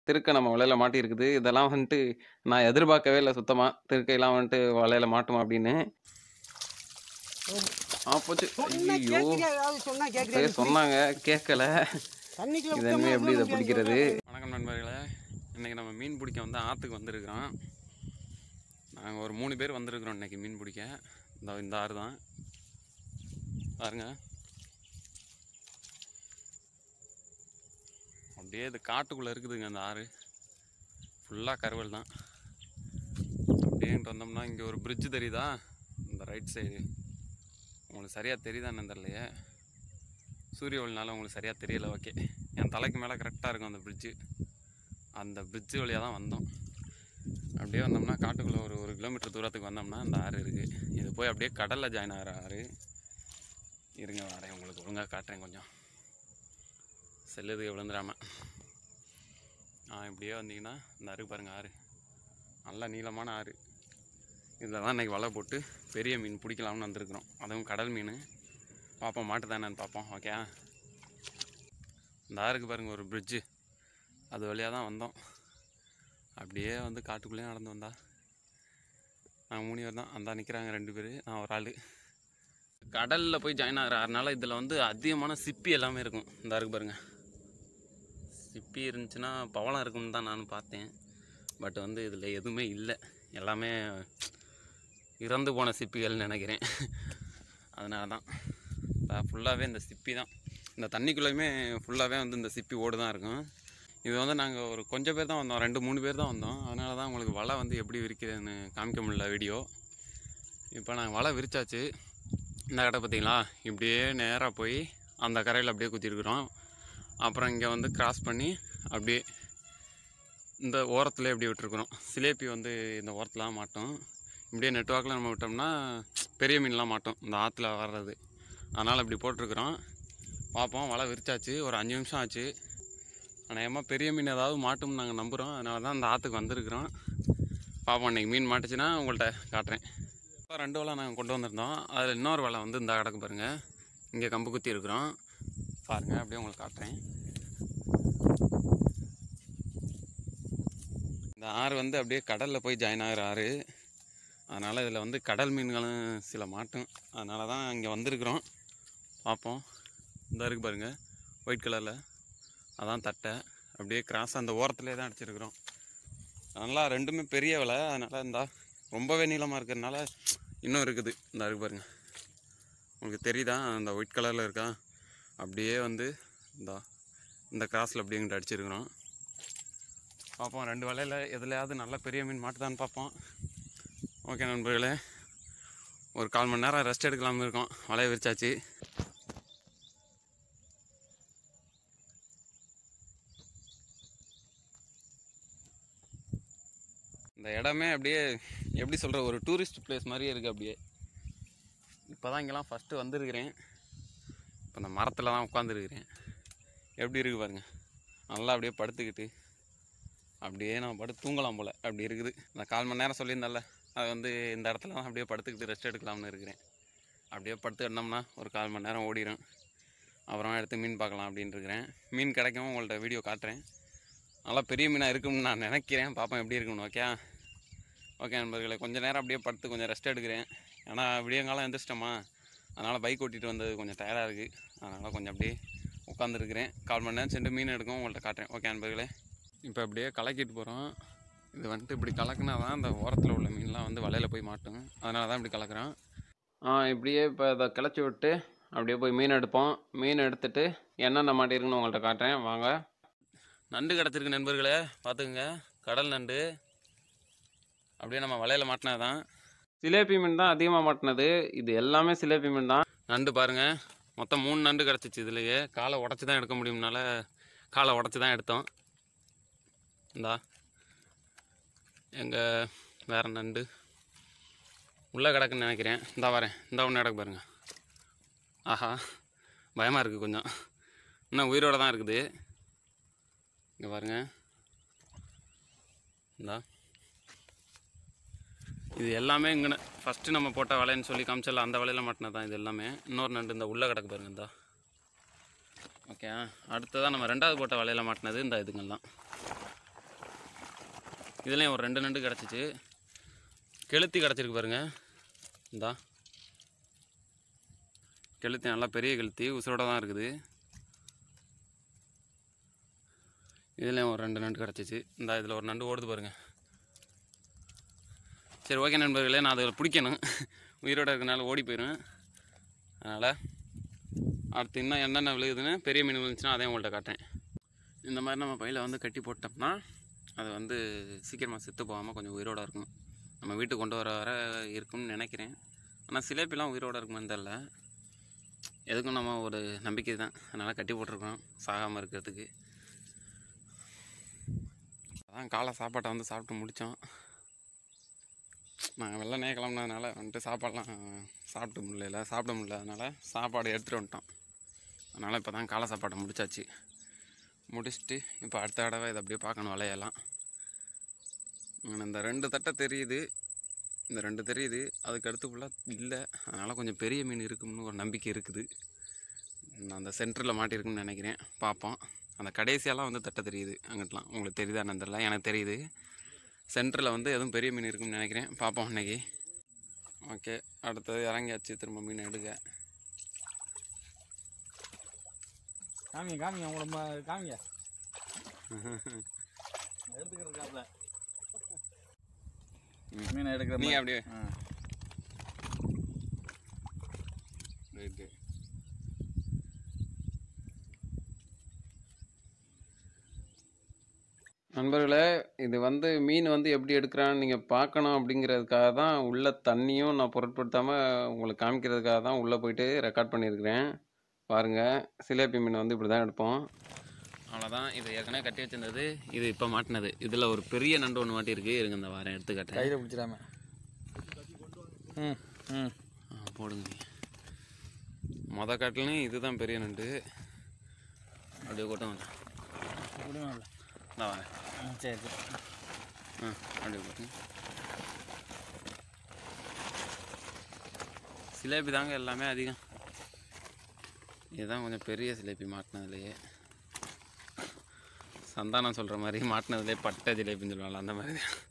திருக்க நம்ம வலையில மாட்டியிருக்குது. இதெல்லாம் வந்துட்டு நான் எதிர்பார்க்கவே இல்ல சுத்தமா. திருக்கைலாம் வந்துட்டு வலையில மாட்டுமா அப்படின்னு. ஆ போச்சு. சொன்னா ஐய்யய்யோ! கேட்குறியா? ஏதாவது சொன்னா கேட்குறியா? அப்பயே சொன்னாங்க, கேட்கல. தண்ணிக்குள்ள இது விட்டோம்னா இனிமே எப்படி இத ஒண்ணும் பிடிக்கிறது? முடியாது. வணக்கம் நண்பர்களே. இன்னைக்கு நம்ம மீன் பிடிக்க வந்து ஆத்துக்கு வந்திருக்கிறோம். நாங்க ஒரு 3 பேர் வந்திருக்கிறோம் இன்னைக்கு மீன் பிடிக்க. இந்த இந்த ஆறு தான். பாருங்க. அப்படியே இது காட்டுக்குள்ள இருக்குதுங்க அந்த ஆறு. ஃபுல்லா கருவல் தான். அப்படியேன்ட்டு வந்தோம்னா இங்க ஒரு பிரிட்ஜ் தெரியுதா? இந்த ரைட் சைடு. உங்களுக்கு சரியா தெரியுதான்னு தெரியலையே. சூரிய ஒளினால உங்களுக்கு சரியா தெரியல ஓகே. என் தலைக்கு மேலே கரெக்டாக இருக்கும் அந்த பிரிட்ஜு. அந்த பிரிட்ஜு வழியாக தான் வந்தோம். அப்படியே வந்தோம்னா காட்டுக்குள்ளே ஒரு ஒரு கிலோமீட்டர் தூரத்துக்கு வந்தோம்னா இந்த ஆறு இருக்குது. இது போய் அப்படியே கடலில் ஜாயின் ஆகிற ஆறு. இருங்க வரேன் உங்களுக்கு ஒழுங்காக காட்டுறேன் கொஞ்சம். செல்லுதுக்கு விழுந்துடாம. ஆ இப்படியே வந்தீங்கன்னா இந்த அருக்கு பாருங்கள் ஆறு. நல்ல நீளமான ஆறு. இதில் தான் இன்றைக்கி வலை போட்டு பெரிய மீன் பிடிக்கலாம்னு வந்திருக்கிறோம். அதுவும் கடல் மீன். பார்ப்போம் மாட்டுதா என்னன்னு பார்ப்போம் ஓகே இந்த ஆறுக்கு பாருங்கள் ஒரு பிரிட்ஜு அது வழியாக தான் வந்தோம் அப்படியே வந்து காட்டுக்குள்ளேயே நடந்து வந்தா நாங்கள் மூணு பேர் தான் அந்த நிற்கிறாங்க ரெண்டு பேர் நான் ஒரு ஆள் கடலில் போய் ஜாயின் ஆகிறனால இதில் வந்து அதிகமான சிப்பி எல்லாமே இருக்கும் இந்த ஆறுக்கு பாருங்கள் சிப்பி இருந்துச்சுன்னா பவளம் இருக்கும்னு தான் நானும் பார்த்தேன் பட் வந்து இதில் எதுவுமே இல்லை எல்லாமே இறந்து போன சிப்பிகள்னு நினைக்கிறேன் அதனால தான் ஃபுல்லாகவே இந்த சிப்பி தான் இந்த தண்ணிக்குள்ளேயுமே ஃபுல்லாகவே வந்து இந்த சிப்பி ஓடு தான் இருக்கும் இது வந்து நாங்கள் ஒரு கொஞ்சம் பேர் தான் வந்தோம் ரெண்டு மூணு பேர் தான் வந்தோம் அதனால தான் உங்களுக்கு வலை வந்து எப்படி விரிக்குதுன்னு காமிக்க முடியல வீடியோ இப்போ நாங்கள் வலை விரிச்சாச்சு இந்த கடை பார்த்தீங்களா இப்படியே நேராக போய் அந்த கரையில் அப்படியே குத்திருக்குறோம் அப்புறம் இங்கே வந்து கிராஸ் பண்ணி அப்படியே இந்த ஓரத்தில் எப்படி விட்டுருக்குறோம் சிலேப்பி வந்து இந்த ஓரத்துலாம் மாட்டோம் இப்படியே நெட்வாக்கில் நம்ம விட்டோம்னா பெரிய மீன்லாம் மாட்டோம் இந்த ஆற்றுல வர்றது அதனால் இப்படி போட்டிருக்குறோம் பார்ப்போம் வலை விரிச்சாச்சு ஒரு அஞ்சு நிமிஷம் ஆச்சு அநேகமாக பெரிய மீன் ஏதாவது மாட்டும்னு நாங்கள் நம்புகிறோம் அதனால தான் இந்த ஆற்றுக்கு வந்திருக்கிறோம் பார்ப்போம் இன்றைக்கி மீன் மாட்டுச்சுன்னா உங்கள்கிட்ட காட்டுறேன் இப்போ ரெண்டு வலை நாங்கள் கொண்டு வந்திருந்தோம் அதில் இன்னொரு வலை வந்து இந்த கிடக்கு பாருங்கள் இங்கே கம்பு குத்தி இருக்கிறோம் பாருங்கள் அப்படியே உங்களுக்கு காட்டுறேன் இந்த ஆறு வந்து அப்படியே கடலில் போய் ஜாயின் ஆகிற ஆறு அதனால் இதில் வந்து கடல் மீன்களும் சில மாட்டும் அதனால தான் இங்கே வந்திருக்கிறோம் பார்ப்போம் இந்த இருக்கு பாருங்கள் ஒயிட் கலரில் அதான் தட்டை அப்படியே கிராஸ் அந்த ஓரத்துலேயே தான் அடிச்சிருக்கிறோம் நல்லா ரெண்டுமே பெரிய விலை அதனால் இந்த ரொம்பவே நீளமாக இருக்கிறதுனால இன்னும் இருக்குது இந்த இருக்கு பாருங்கள் உங்களுக்கு தெரியுதா அந்த ஒயிட் கலரில் இருக்கா அப்படியே வந்து இந்த இந்த கிராஸில் அப்படியே இங்கிட்ட அடிச்சிருக்கிறோம் பார்ப்போம் ரெண்டு வலையில் எதுலையாவது நல்ல பெரிய மீன் மாட்டுதான்னு பார்ப்போம் ஓகே நண்பர்களே ஒரு கால் மணி நேரம் ரெஸ்ட் எடுக்கலாம்னு இருக்கோம் வலையை விரிச்சாச்சு இந்த இடமே அப்படியே எப்படி சொல்கிற ஒரு டூரிஸ்ட் பிளேஸ் மாதிரியே இருக்குது அப்படியே இப்போ தான் இங்கெல்லாம் ஃபஸ்ட்டு வந்திருக்கிறேன் இப்போ இந்த மரத்தில் தான் உட்காந்துருக்கிறேன் எப்படி இருக்குது பாருங்கள் நல்லா அப்படியே படுத்துக்கிட்டு அப்படியே நான் படுத்து தூங்கலாம் போல் அப்படி இருக்குது இந்த கால் மணி நேரம் சொல்லியிருந்தேன்ல அது வந்து இந்த இடத்துல தான் அப்படியே படுத்துக்கிட்டு ரெஸ்ட் எடுக்கலாம்னு இருக்கிறேன் அப்படியே படுத்து இருந்தோம்னா ஒரு கால் மணி நேரம் ஓடிடும் அப்புறம் எடுத்து மீன் பார்க்கலாம் அப்படின்னு இருக்கிறேன் மீன் கிடைக்கவும் உங்கள்கிட்ட வீடியோ காட்டுறேன் நல்லா பெரிய மீனாக இருக்கும்னு நான் நினைக்கிறேன் பார்ப்போம் எப்படி இருக்கும்னு ஓகே ஓகே நண்பர்களே கொஞ்சம் நேரம் அப்படியே படுத்து கொஞ்சம் ரெஸ்ட் எடுக்கிறேன் ஏன்னா விடியங்காலம் எந்திரிச்சிட்டோமா அதனால் பைக் ஓட்டிகிட்டு வந்தது கொஞ்சம் டயர்டாக இருக்குது அதனால் கொஞ்சம் அப்படியே உட்காந்துருக்கிறேன் கால் மணி நேரம் சென்று மீன் எடுக்கவும் உங்கள்கிட்ட காட்டுறேன் ஓகே நண்பர்களே இப்போ அப்படியே கலக்கிட்டு போகிறோம் இது வந்துட்டு இப்படி கலக்குனா தான் அந்த ஓரத்தில் உள்ள மீன்லாம் வந்து வலையில் போய் மாட்டும் அதனால தான் இப்படி கலக்குறோம் ஆ இப்படியே இப்போ இதை கிளச்சி விட்டு அப்படியே போய் மீன் எடுப்போம் மீன் எடுத்துட்டு என்னென்ன மாட்டிருக்குன்னு உங்கள்கிட்ட காட்டுறேன் வாங்க நண்டு கிடச்சிருக்கு நண்பர்களே பார்த்துக்குங்க கடல் நண்டு அப்படியே நம்ம வலையில் மாட்டினது தான் சிலேபி மீன் தான் அதிகமாக மாட்டினது இது எல்லாமே சிலேபி மீன் தான் நண்டு பாருங்கள் மொத்தம் மூணு நண்டு கிடச்சிச்சு இதுலேயே காலை உடச்சி தான் எடுக்க முடியும்னால காலை உடச்சி தான் எடுத்தோம் இந்தா எங்கள் வேற நண்டு உள்ளே கிடக்குன்னு நினைக்கிறேன் இந்தா வரேன் இந்த ஒன்று கிடக்கு பாருங்க ஆஹா பயமாக இருக்குது கொஞ்சம் இன்னும் உயிரோட தான் இருக்குது இங்கே பாருங்க இந்தா இது எல்லாமே இங்கே ஃபஸ்ட்டு நம்ம போட்ட வலைன்னு சொல்லி காமிச்சல அந்த வலையில் மாட்டினது தான் இது எல்லாமே இன்னொரு நண்டு இந்த உள்ளே கிடக்கு பாருங்க இந்தா ஓகே அடுத்ததான் நம்ம ரெண்டாவது போட்ட வலையில் மாட்டினது இந்த இதுங்கெல்லாம் இதுலேயும் ஒரு ரெண்டு நண்டு கிடச்சிச்சு கெளுத்தி கிடச்சிருக்கு பாருங்க இந்தா கெளுத்தி நல்லா பெரிய கெளுத்தி உசுரோட தான் இருக்குது இதுலேயும் ஒரு ரெண்டு நண்டு கிடச்சிச்சு இந்த இதில் ஒரு நண்டு ஓடுது பாருங்க சரி ஓகே நண்பர்களே நான் அதில் பிடிக்கணும் உயிரோட இருக்கனால ஓடி போயிடும் அதனால் அடுத்து இன்னும் என்னென்ன விழுகுதுன்னு பெரிய மீன் விழுந்துச்சுன்னா அதையும் உங்கள்கிட்ட காட்டேன் இந்த மாதிரி நம்ம பையில வந்து கட்டி போட்டோம்னா அது வந்து சீக்கிரமாக செத்து போகாமல் கொஞ்சம் உயிரோட இருக்கும் நம்ம வீட்டுக்கு கொண்டு வர வர இருக்கும்னு நினைக்கிறேன் ஆனால் சிலேப்பிலாம் உயிரோட இருக்குமான்னு தெரில எதுக்கும் நம்ம ஒரு நம்பிக்கை தான் அதனால் கட்டி போட்டிருக்கோம் சாகாமல் இருக்கிறதுக்கு அதான் காலை சாப்பாட்டை வந்து சாப்பிட்டு முடித்தோம் நாங்கள் வெள்ளனே கிளம்புனதுனால வந்துட்டு சாப்பாடெலாம் சாப்பிட்டு முடியல சாப்பிட முடியல அதனால் சாப்பாடு எடுத்துகிட்டு வந்துட்டோம் அதனால் இப்போ தான் காலை சாப்பாட்டை முடிச்சாச்சு முடிச்சுட்டு இப்போ அடுத்த தடவை இதை அப்படியே பார்க்கணும் வலையெல்லாம் இங்க இந்த ரெண்டு தட்டை தெரியுது இந்த ரெண்டு தெரியுது அதுக்கு அடுத்து ஃபுல்லாக இல்லை அதனால் கொஞ்சம் பெரிய மீன் இருக்கும்னு ஒரு நம்பிக்கை இருக்குது நான் அந்த சென்டரில் மாட்டியிருக்குன்னு நினைக்கிறேன் பார்ப்போம் அந்த கடைசியெல்லாம் வந்து தட்டை தெரியுது அங்கிட்டலாம் உங்களுக்கு தெரியுதா என்னன்னு தெரியல எனக்கு தெரியுது சென்டரில் வந்து எதுவும் பெரிய மீன் இருக்கும்னு நினைக்கிறேன் பார்ப்போம் இன்னைக்கு ஓகே அடுத்தது இறங்கியாச்சு திரும்ப மீன் எடுக்க காமிங்க காமிங்க உங்களை ம- காமிங்க எடுத்துக்கிறதுக்காப்ல மீனை எடுக்கிற நீ மாதிரி. அப்படியே ஆ. ரைட்டு நண்பர்களே இது வந்து மீன் வந்து எப்படி எடுக்கிறான்னு நீங்கள் பார்க்கணும் அப்படிங்கிறதுக்காக தான் உள்ள தண்ணியும் நான் பொருட்படுத்தாமல் உங்களுக்கு காமிக்கிறதுக்காக தான் உள்ளே போயிட்டு ரெக்கார்ட் பண்ணியிருக்கிறேன் பாருங்கள் சிலேபி மீன் வந்து இப்படி தான் எடுப்போம் அவ்வளோதான் இது ஏற்கனவே கட்டி வச்சிருந்தது இது இப்போ மாட்டினது இதில் ஒரு பெரிய நண்டு ஒன்று மாட்டியிருக்கு இருங்க இந்த வாரம் எடுத்துக்காட்டேன் கையில் பிடிச்சிடாம ம் ம் ஆ, போடுங்க நீ. மொத காட்டிலையும் இதுதான் பெரிய நண்டு அப்படியே கொட்டும் விடுங்க நான் வரேன் ம் சரி சரி ஆ அப்படியே போட்டு சிலேபி தாங்க எல்லாமே அதிகம் இதுதான் கொஞ்சம் பெரிய சிலேபி மாட்டினதுலையே சந்தானம் சொல்கிற மாதிரி மாட்டினதுலேயே பட்டை ஜிலேபின்னு சொல்லுவாங்கல்ல அந்த மாதிரி தான்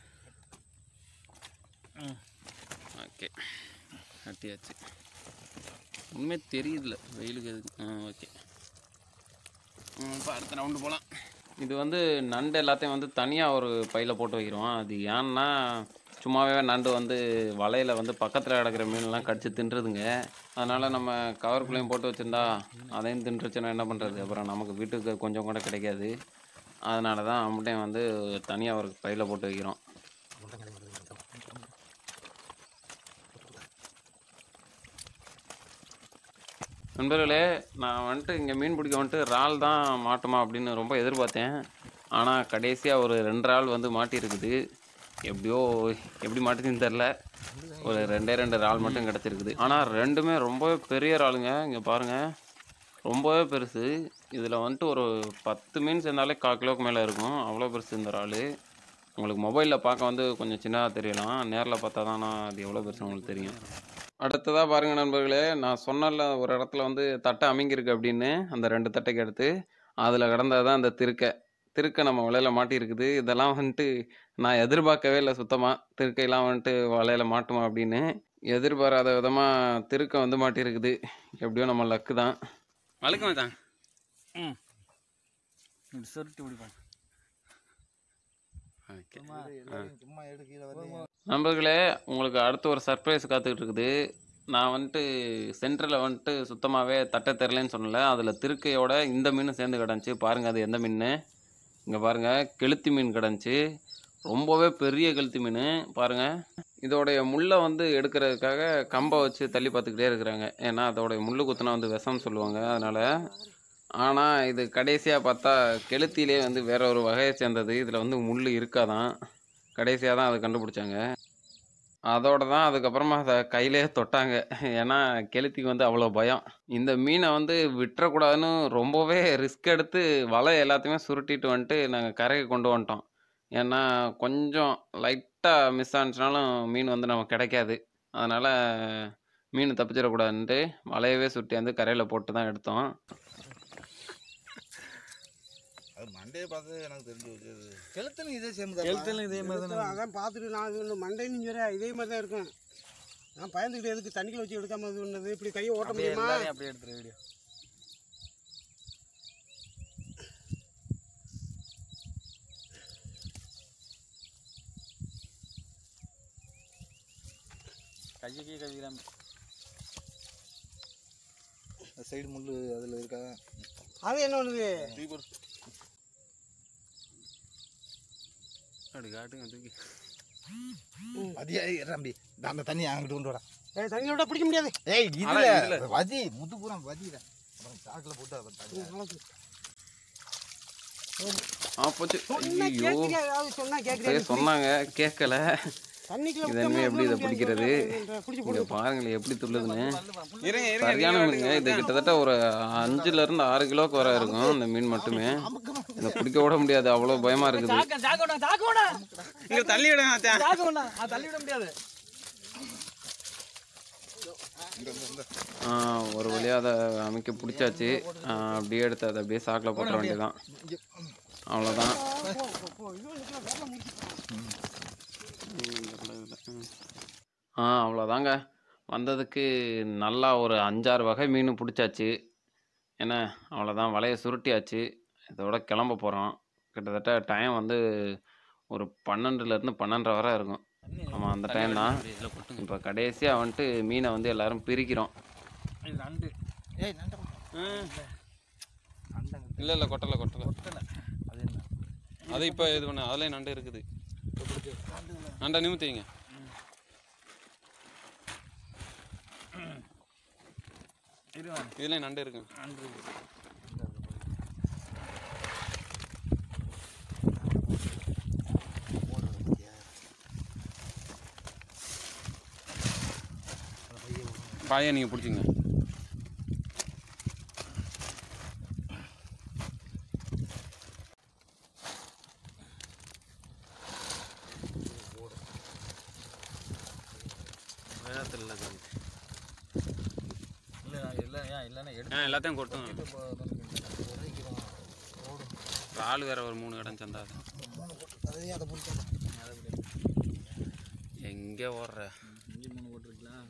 ம் ஓகே கட்டியாச்சு உண்மையே தெரியுதுல வெயிலுக்கு எதுக்கு ஆ ஓகே இப்போ அடுத்த ரவுண்டு போகலாம் இது வந்து நண்டு எல்லாத்தையும் வந்து தனியாக ஒரு பையில் போட்டு வைக்கிறோம் அது ஏன்னா சும்மாவே நண்டு வந்து வலையில் வந்து பக்கத்தில் கிடக்கிற மீன்லாம் கடிச்சு தின்றுதுங்க அதனால் நம்ம கவருக்குள்ளேயும் போட்டு வச்சுருந்தா அதையும் தின்றுச்சுன்னா என்ன பண்ணுறது அப்புறம் நமக்கு வீட்டுக்கு கொஞ்சம் கூட கிடைக்காது அதனால தான் அம்மட்டையும் வந்து தனியாக ஒரு பையில் போட்டு வைக்கிறோம் நண்பர்களே நான் வந்துட்டு இங்கே மீன் பிடிக்க வந்துட்டு இறால் தான் மாட்டுமா அப்படின்னு ரொம்ப எதிர்பார்த்தேன் ஆனால் கடைசியாக ஒரு ரெண்டு இறால் வந்து மாட்டியிருக்குது எப்படியோ எப்படி மாட்டுதுன்னு தெரில ஒரு ரெண்டே ரெண்டு இறால் மட்டும் கிடச்சிருக்குது ஆனால் ரெண்டுமே ரொம்பவே பெரிய இறாலுங்க இங்கே பாருங்கள் ரொம்பவே பெருசு இதில் வந்துட்டு ஒரு பத்து மீன் சேர்ந்தாலே கால் கிலோவுக்கு மேலே இருக்கும் அவ்வளோ பெருசு இந்த இறால் உங்களுக்கு மொபைலில் பார்க்க வந்து கொஞ்சம் சின்னதாக தெரியலாம் நேரில் பார்த்தா தான் அது எவ்வளோ பெருசு உங்களுக்கு தெரியும் அடுத்ததாக பாருங்கள் நண்பர்களே நான் சொன்னல ஒரு இடத்துல வந்து தட்டை அமைங்கிருக்கு அப்படின்னு அந்த ரெண்டு தட்டைக்கு எடுத்து அதில் கிடந்தது தான் அந்த திருக்கை திருக்கை நம்ம வலையில் மாட்டியிருக்குது இதெல்லாம் வந்துட்டு நான் எதிர்பார்க்கவே இல்லை சுத்தமாக திருக்கையெல்லாம் வந்துட்டு வலையில் மாட்டுமா அப்படின்னு எதிர்பாராத விதமாக திருக்கை வந்து மாட்டியிருக்குது எப்படியோ நம்ம லக்கு தான் வழுக்க தான் ம் இப்படி சுருட்டி பிடிப்பாங்க ஓகே சும்மா எடுக்கல நண்பர்களே உங்களுக்கு அடுத்து ஒரு சர்ப்ரைஸ் காத்துக்கிட்டு இருக்குது நான் வந்துட்டு சென்டரில் வந்துட்டு சுத்தமாகவே தட்டை தெரிலன்னு சொன்னல அதில் திருக்கையோட இந்த மீன் சேர்ந்து கிடந்துச்சு பாருங்கள் அது எந்த மீன் இங்கே பாருங்கள் கெளுத்தி மீன் கிடந்துச்சு ரொம்பவே பெரிய கெளுத்தி மீன் பாருங்கள் இதோடைய முள்ளை வந்து எடுக்கிறதுக்காக கம்பை வச்சு தள்ளி பார்த்துக்கிட்டே இருக்கிறாங்க ஏன்னா அதோடைய முள்ளு குத்துனா வந்து விஷம் சொல்லுவாங்க அதனால் ஆனால் இது கடைசியாக பார்த்தா கெளுத்திலே வந்து வேற ஒரு வகையை சேர்ந்தது இதில் வந்து முள் இருக்காதான் கடைசியாக தான் அதை கண்டுபிடிச்சாங்க அதோட தான் அதுக்கப்புறமா அதை கையிலே தொட்டாங்க ஏன்னா கெளுத்திக்கு வந்து அவ்வளோ பயம் இந்த மீனை வந்து விட்டுறக்கூடாதுன்னு ரொம்பவே ரிஸ்க் எடுத்து வலை எல்லாத்தையுமே சுருட்டிட்டு வந்துட்டு நாங்கள் கரைக்கு கொண்டு வந்துட்டோம் ஏன்னா கொஞ்சம் லைட்டாக மிஸ் ஆனிச்சுனாலும் மீன் வந்து நமக்கு கிடைக்காது அதனால் மீன் தப்பிச்சிடக்கூடாதுன்ட்டு வலையவே சுட்டி வந்து கரையில் போட்டு தான் எடுத்தோம் அது மண்டையை பார்த்து எனக்கு தெரிஞ்சு வச்சது கெளுத்தலும் இதே சேம் தான் எழுத்துல இதே மாதிரி தானே அதான் பார்த்துட்டு நான் இது ஒன்று மண்டைன்னு சொல்ல இதே மாதிரி தான் இருக்கும் நான் பயந்துக்கிட்டு எதுக்கு தண்ணிக்குள்ள வச்சு எடுக்காம இது பண்ணது இப்படி கையை ஓட்ட அப்படியே முடியுமா எல்லாரையும் அப்படியே எடுத்துரு வீடியோ கையக்கே கவிக்கிறாங்க சைடு முள்ளு அதில் இருக்கா அது என்ன பண்ணுது அப்படி காட்டுங்க தூக்கி அதியா தம்பி நான் அந்த தண்ணி அங்கிட்டு கொண்டு வரேன் ஏய் தண்ணியில விட பிடிக்க முடியாது ஏய் அட, இதுல இதுல. வதி முத்து பூரா வதிடா அப்புறம் சாக்கில் போட்டு அதை தண்ணி நாளைக்கு. ஆ போச்சு சொன்னா ஐயோ கேட்குறியா ஏதாவது சொன்னா சரி கேட்குறியா சொன்னாங்க கேட்கல தண்ணிக்குள்ள இது இனிமே எப்படி இதை பிடிக்கிறது பிடிச்சி இங்க பாருங்களேன் எப்படி துள்ளுதுன்னு இருங்க சரியான மீனுங்க இது கிட்டத்தட்ட ஒரு அஞ்சுல இருந்து ஆறு கிலோக்கு வர இருக்கும் இந்த மீன் மட்டுமே இதை பிடிக்க விட முடியாது அவ்வளோ பயமா இருக்குது தாக்க தாக்க வேணாம் தாக்க வேணாம் இங்க தள்ளி விடுங்க தாக்க வேணாம் அது தள்ளி விட முடியாது ஆ, ஒரு வழியாக அதை அமைக்க பிடிச்சாச்சு ஆ, அப்படியே எடுத்து அதை அப்படியே சாக்கில் போட்டுற வேண்டியதான் அவ்வளோதான் ஆ அவ்வளோதாங்க வந்ததுக்கு நல்லா ஒரு அஞ்சாறு வகை மீன் பிடிச்சாச்சு என்ன அவ்வளோதான் வலையை சுருட்டியாச்சு இதோட கிளம்ப போகிறோம் கிட்டத்தட்ட டைம் வந்து ஒரு பன்னெண்டுலேருந்து பன்னெண்டரை வரை இருக்கும் ஆமாம் அந்த டைம் தான் இப்போ கடைசியாக வந்துட்டு மீனை வந்து எல்லாரும் பிரிக்கிறோம் இது நண்டு ஏய் நண்டா இல்லை இல்லை கொட்டலை கொட்டலை அது என்ன அது இப்போ இது பண்ண அதுலேயும் நண்டு இருக்குது நண்டை நிமித்திங்க இருவா இதுலேயும் நண்டு இருக்கு நண்டு பாயை நீங்கள் பிடிச்சிங்க இல்லை இல்லை ஏன் இல்லைன்னா எடுத்து ஆ எல்லாத்தையும் கொட்டும் இப்போ ஆள் வேற ஒரு மூணு இடம் சந்தாது அதையும் அதை பிடிச்சா எங்கே ஓடுற இஞ்சி மூணு போட்டிருக்கலாம்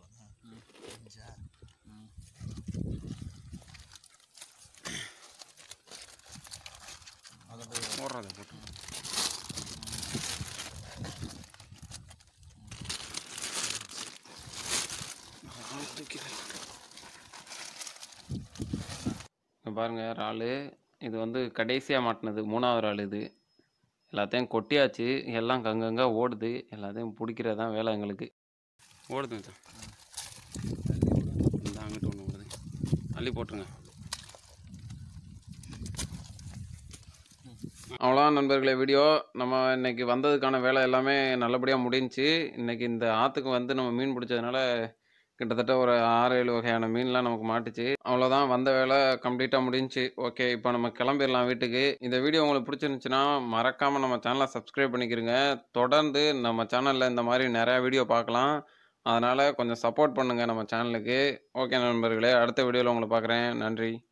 ஓடுறத போட்டு இங்க பாருங்க இறால் இது வந்து கடைசியாக மாட்டினது மூணாவது இறால் இது எல்லாத்தையும் கொட்டியாச்சு எல்லாம் கங்கங்க ஓடுது எல்லாத்தையும் பிடிக்கிறது தான் வேலை எங்களுக்கு ஓடுது மச்சான். இந்த அங்கிட்டு ஒன்று ஓடுது அள்ளி போட்டுருங்க அவ்வளோதான் நண்பர்களே வீடியோ நம்ம இன்னைக்கு வந்ததுக்கான வேலை எல்லாமே நல்லபடியாக முடிஞ்சுச்சு இன்னைக்கு இந்த ஆற்றுக்கு வந்து நம்ம மீன் பிடிச்சதுனால கிட்டத்தட்ட ஒரு ஆறு ஏழு வகையான மீன்லாம் நமக்கு மாட்டுச்சு அவ்வளோதான் வந்த வேலை கம்ப்ளீட்டாக முடிஞ்சுச்சு ஓகே இப்போ நம்ம கிளம்பிடலாம் வீட்டுக்கு இந்த வீடியோ உங்களுக்கு பிடிச்சிருந்துச்சுன்னா மறக்காமல் நம்ம சேனலை சப்ஸ்கிரைப் பண்ணிக்கிறங்க தொடர்ந்து நம்ம சேனலில் இந்த மாதிரி நிறையா வீடியோ பார்க்கலாம் அதனால் கொஞ்சம் சப்போர்ட் பண்ணுங்கள் நம்ம சேனலுக்கு ஓகே நண்பர்களே அடுத்த வீடியோவில் உங்களை பார்க்குறேன் நன்றி